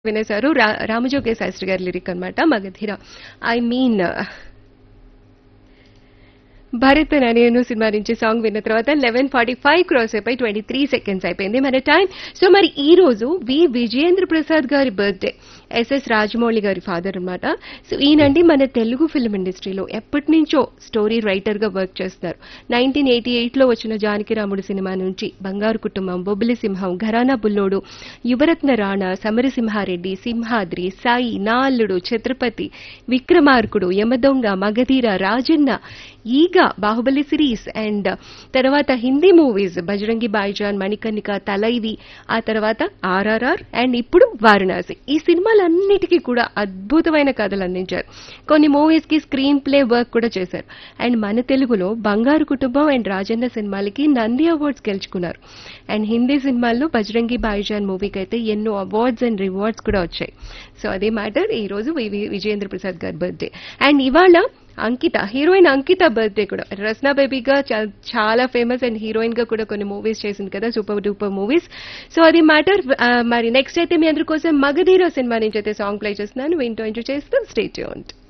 వినేశారు రా రామజోగే శాస్త్రి గారి లిరిక్ అన్నమాట మగధీర ఐ మీన్ భరత్ నేను సినిమా నుంచి సాంగ్ విన్న తర్వాత లెవెన్ ఫార్టీ ఫైవ్ క్రాస్ అయిపోయి ట్వంటీ త్రీ సెకండ్స్ అయిపోయింది మన టైం సో మరి ఈ రోజు వి విజయేంద్ర ప్రసాద్ గారి బర్త్డే ఎస్ఎస్ రాజమౌళి గారి ఫాదర్ అన్నమాట సో ఈయనండి మన తెలుగు ఫిల్మ్ ఇండస్ట్రీలో ఎప్పటి నుంచో స్టోరీ రైటర్ గా వర్క్ చేస్తున్నారు నైన్టీన్ ఎయిటీ ఎయిట్ లో వచ్చిన జానకిరాముడు సినిమా నుంచి బంగారు కుటుంబం బొబ్బిలి సింహం ఘరానా బుల్లోడు యువరత్న రాణా సమరసింహారెడ్డి సింహాద్రి సాయి నాల్లుడు ఛత్రపతి విక్రమార్కుడు యమదొంగ మగధీర రాజన్న ఈగ బాహుబలి సిరీస్ అండ్ తర్వాత హిందీ మూవీస్ బజరంగి బాయిజాన్ మణికర్ణిక తలైవి ఆ తర్వాత ఆర్ఆర్ఆర్ అండ్ ఇప్పుడు వారణాసి ఈ సినిమాలన్నిటికీ కూడా అద్భుతమైన కథలు అందించారు కొన్ని మూవీస్ కి స్క్రీన్ ప్లే వర్క్ కూడా చేశారు అండ్ మన తెలుగులో బంగారు కుటుంబం అండ్ రాజన్న సినిమాలకి నంది అవార్డ్స్ గెలుచుకున్నారు అండ్ హిందీ సినిమాల్లో బజరంగి బాయిజాన్ మూవీకి అయితే ఎన్నో అవార్డ్స్ అండ్ రివార్డ్స్ కూడా వచ్చాయి సో అదే మ్యాటర్ ఈ రోజు వి- వి- విజయేంద్ర ప్రసాద్ గారి బర్త్డే అండ్ ఇవాళ అంకిత హీరోయిన్ అంకిత బర్త్డే కూడా రస్నా బేబీగా చా- చాలా ఫేమస్ అండ్ హీరోయిన్ గా కూడా కొన్ని మూవీస్ చేసింది కదా సూపర్ డూపర్ మూవీస్ సో అది మ్యాటర్ మరి నెక్స్ట్ అయితే మీ అందరి కోసం మగధీర సినిమా నుంచి అయితే సాంగ్ ప్లే చేస్తున్నాను వింటూ ఎంజాయ్ చేస్తూ స్టే ట్యూన్డ్